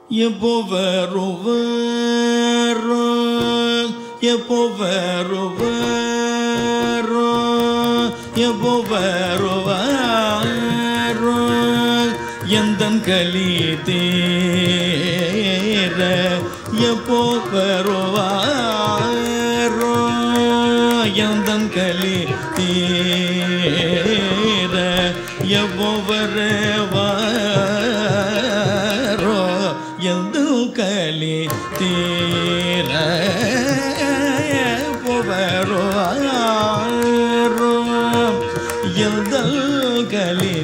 எப்போ வருவாரோ எப்போ வருவாரோ எப்போ வருவாரோ எந்தன் களி தீர எப்போ வருவாரோ எந்தன் களி தீர எப்போ வருவாரோ எந்த களி தீர எப்போ வருவாரோ எந்த களி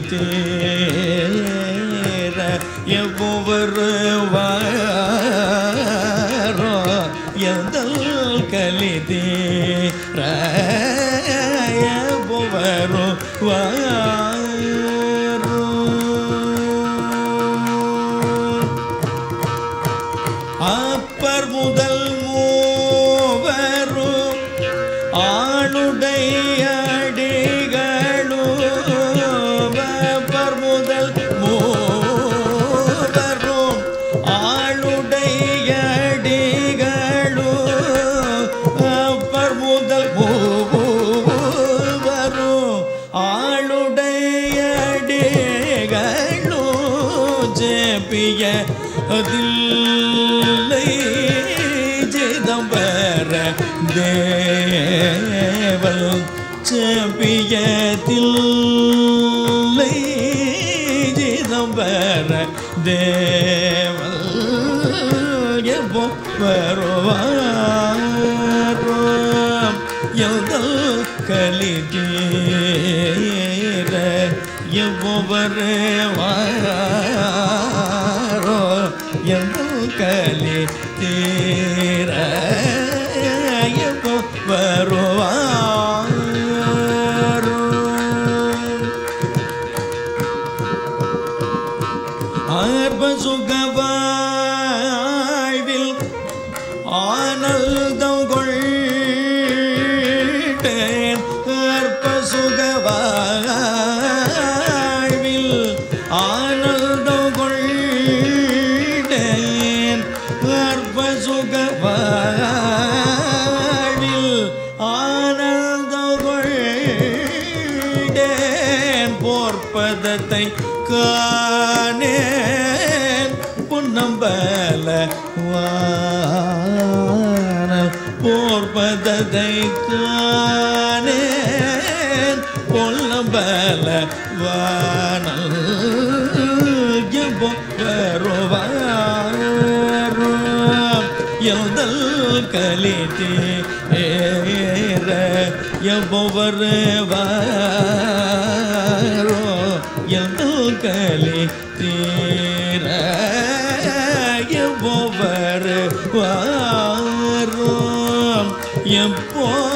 தீர எப்போ வருவாரோ எந்த களி தீர எப்போ வருவாரோ அப்பர் முதல் மூவரும் ஆணுடைய அடிகளும் அப்பர் முதல் மூவரும் ஆளுடைய அடிகளும் அப்பர் முதல் மூவரும் ஆளுடைய அடிகளும் ஜெபிய அதில்லை சிதம்பர தேவல் செப்பியதில்லை சிதம்பர தேவல் எப்போ வருவாரோ எதல் கலி தீர எப்போ வருவாரோ எதல் கலி தீர எப்போ வருவாரோ ஆர்ப சுகவாழ்வில் ஆனந்தம் கொள்டேன் அற்ப சுகவாழ்வில் ஆனந்தம் கொள்டேன் அற்ப சுகவாழ்வில் ஆனந்தம் கொள்டேன் போர்ப்பதத்தை காணேன் புன்னம்பல வான போர்ப்பதத்தை காணேன் பொன்னம்பல வானல் எப்போ வருவாரோ எதல் கலித்தே ஏற எப்போ வருவாரோ எதல் கலி தீர எப்போ வருவாரோ எப்போ